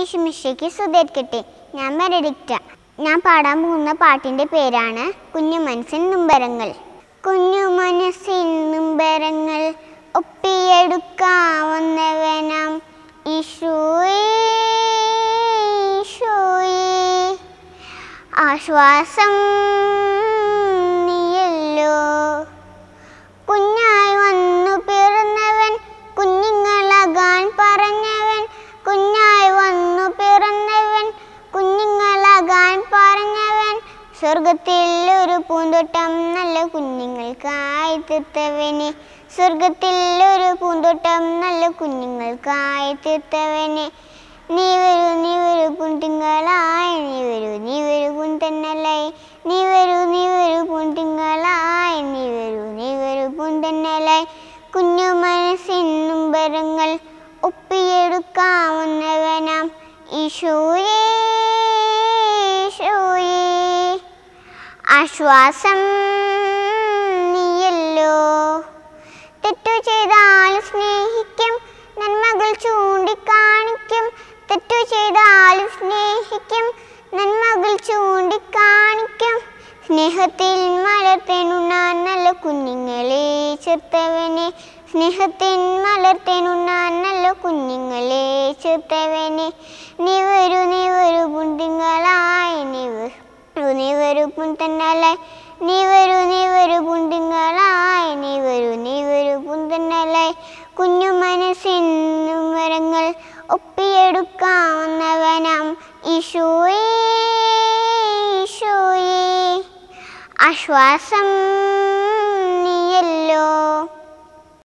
ഈശുമിഷയ്ക്ക് സുതേർക്കട്ടെ ഞാൻ ബെനഡിക്റ്റ ഞാൻ പാടാൻ പോകുന്ന പാട്ടിൻ്റെ പേരാണ് കുഞ്ഞു മനസ്സിൻ നുംബരങ്ങൾ കുഞ്ഞു മനസ്സിൻ നുംബരങ്ങൾ ഒപ്പിയെടുക്കാവുന്നവനാം ഈശോയേ ഈശോയേ ആശ്വാസം നീയല്ലോ കുഞ്ഞായി വന്നു പിറന്നവൻ കുഞ്ഞുങ്ങളാകാൻ പറഞ്ഞവൻ കുഞ്ഞായി വന്നു പിറന്നവൻ കുഞ്ഞുങ്ങളാകാൻ പറഞ്ഞവൻ സ്വർഗത്തിൽ ഒരു പൂന്തോട്ടം നല്ല കുഞ്ഞുങ്ങൾക്കായി തീർത്തവനെ സ്വർഗത്തിൽ ഒരു പൂന്തോട്ടം നല്ല കുഞ്ഞുങ്ങൾക്കായി തീർത്തവനെ നീ വരൂ നീ വരൂ കുട്ടിങ്ങളായി നീ വരൂ നീ വരൂ കുന്തന്നലായി നീ വരൂ നീ വരൂ കുട്ടിങ്ങളായി നീ വരൂ നീ വരൂ കുന്തന്നലായി കുഞ്ഞു മനസ്സിൻ നുംബരങ്ങൾ ഒപ്പിയെടുക്കാവുന്നവനാം ഈശോയേ ഈശോയേ ആശ്വാസം നീയല്ലോ തെറ്റു ചെയ്താൽ സ്നേഹിക്കും നന്മകൾ ചൂണ്ടിക്കാണിക്കും തെറ്റു ചെയ്താലും സ്നേഹിക്കും നന്മകൾ ചൂണ്ടിക്കാണിക്കും സ്നേഹത്തിൽ മലർത്തേനുണ്ണാൻ നല്ല കുഞ്ഞുങ്ങളെ ചേർത്തവനെ സ്നേഹത്തിൻ മലർത്തേനുണ്ണാൻ നല്ല കുഞ്ഞുങ്ങളെ ചേർത്തവനെ നീ വരൂ നീ വരൂ കുട്ടിങ്ങളായി നീ വരൂ നീ വരൂ പുന്തന്നലായി നീ വരൂ നീ വരൂ കുട്ടിങ്ങളായി നീ വരൂ നീ വരൂ പുന്തന്നലായി കുഞ്ഞു മനസ്സിനും മരങ്ങൾ ഒപ്പിയെടുക്കാവുന്നവനാം ഈശോയേ ഈശോയേ ആശ്വാസം നീയല്ലോ